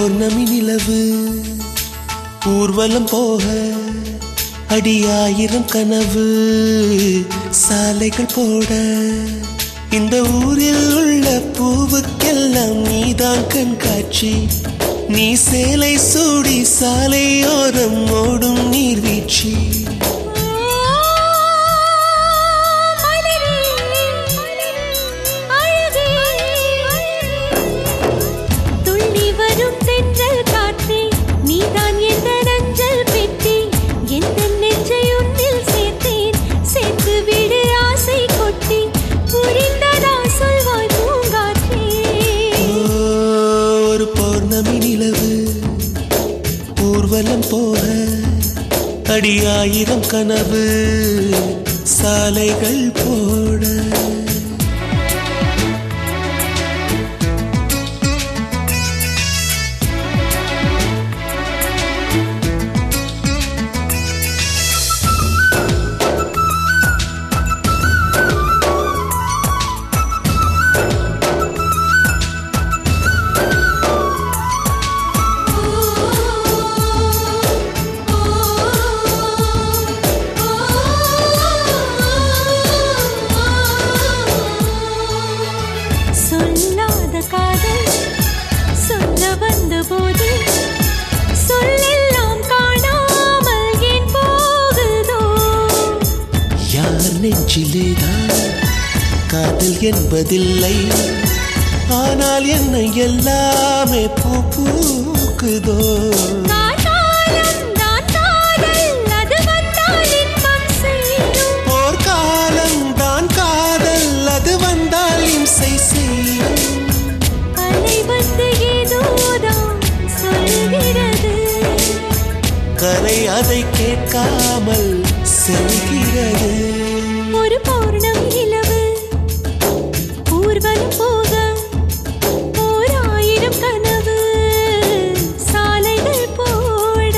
பௌர்ணமி நிலவு ஊர்வலம் போக அடியாயிரம் கனவு சாலைகள் போட இந்த ஊரில் உள்ள பூவுக்கெல்லாம் நீதான் கண்காட்சி நீ சேலை சூடி சாலையோரம் ஓடும் நீர்வீழ்ச்சி துள்ளி வரும் தென்றல் காற்றே நீதான் எந்த நஞ்சல் பெட்டி எந்த நெஞ்சை உன்னில் சேர்த்தேன் சேர்த்து விடு ஆசை கொட்டி புரிந்ததா சொல்வாய் பூங்காற்றே ஓ, ஒரு பௌர்ணமி நிலவு ஊர்வலம் போக அடியாயிரம் கனவு சாலைகள் போட சொல்லாத காதல் சொல்ல வந்த போது சொல்லெல்லாம் காணாமல் ஏன் போகுதோ யார் நெஞ்சிலேதான் காதல் என்பதில்லை ஆனால் என்னை எல்லாமே பூ பூக்குதோ காலம் தான் காதல் அது வந்தால் இன்பம் செய்யும் போர்க்காலம் தான் காதல் அது வந்தால் இம்சை செய்யும் அலை வந்து ஏதோதான் சொல்கிறது கரை அதை கேட்காமல் செல்கிறது ஒரு பௌர்ணமி நிலவு ஊர்வலம் போக ஓர் ஆயிரம் கனவு சாலைகள் போட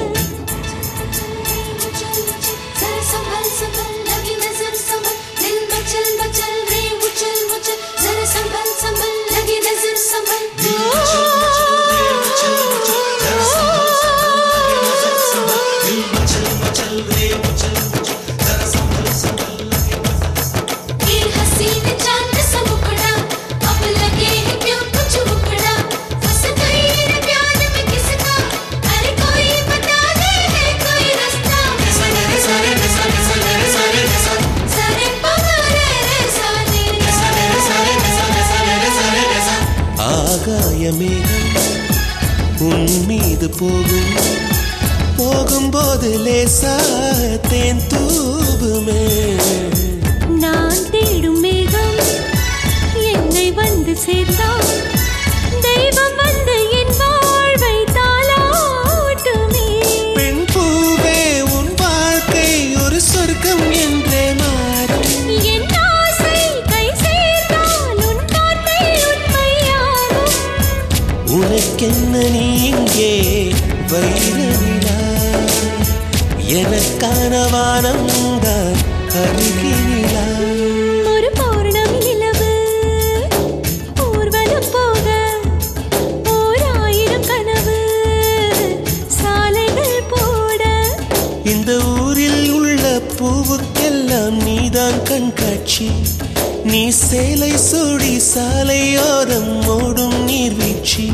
जरा संभल संभल लगी नजर संभल दिल मचल मचल रे उछल उछल जरा संभल संभल लगी नजर संभल दिल मचल मचल रे उछल उछल जरा संभल संभल लगी नजर संभल दिल मचल मचल रे उछल उछल जरा संभल संभल लगी नजर ये हसीन चांद सा मुखड़ा अब लगे है क्यों कुछ मुखड़ा फंस गई रे प्यार में किसका अरे कोई बता दे है कोई रास्ता सारे सारे सारे सारे सारे सारे पगारे रे सारे सारे सारे सारे सारे सारे सारे ஆகாய மேகம் உன் மீது போகும் போகும்போது லேசா தேன் தூவுமே நான் தேடும் மேகம் என்னை வந்து சேர்ந்தால் தெய்வம் வந்து என் வாழ்வை தாளாட்டுமே பெண் பூவே உன் வாழ்க்கை ஒரு சொர்க்கம் என்றே மாறும் என் ஆசை கை சேர்ந்தால் உன் வார்த்தை உண்மையாகும் உனக்கென்ன நீ இங்கே வைரவிழா எனக்கான வானம் தான் அருகினிலா ஒரு பௌர்ணமி நிலவு ஊர்வலம் போக ஓர் ஆயிரம் கனவு சாலைகள் போட இந்த ஊரில் உள்ள பூவுக்கெல்லாம் நீதான் கண்காட்சி நீ சேலை சூடி சாலையோரம் ஓடும் நீர்வீழ்ச்சி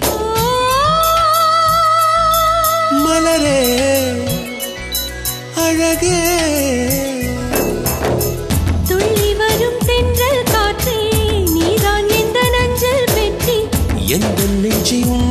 மலரே அழகே துள்ளி வரும் தென்றல் காற்றே நீதான் எந்த நஞ்சல் பெட்டி எந்த நெஞ்சை உன்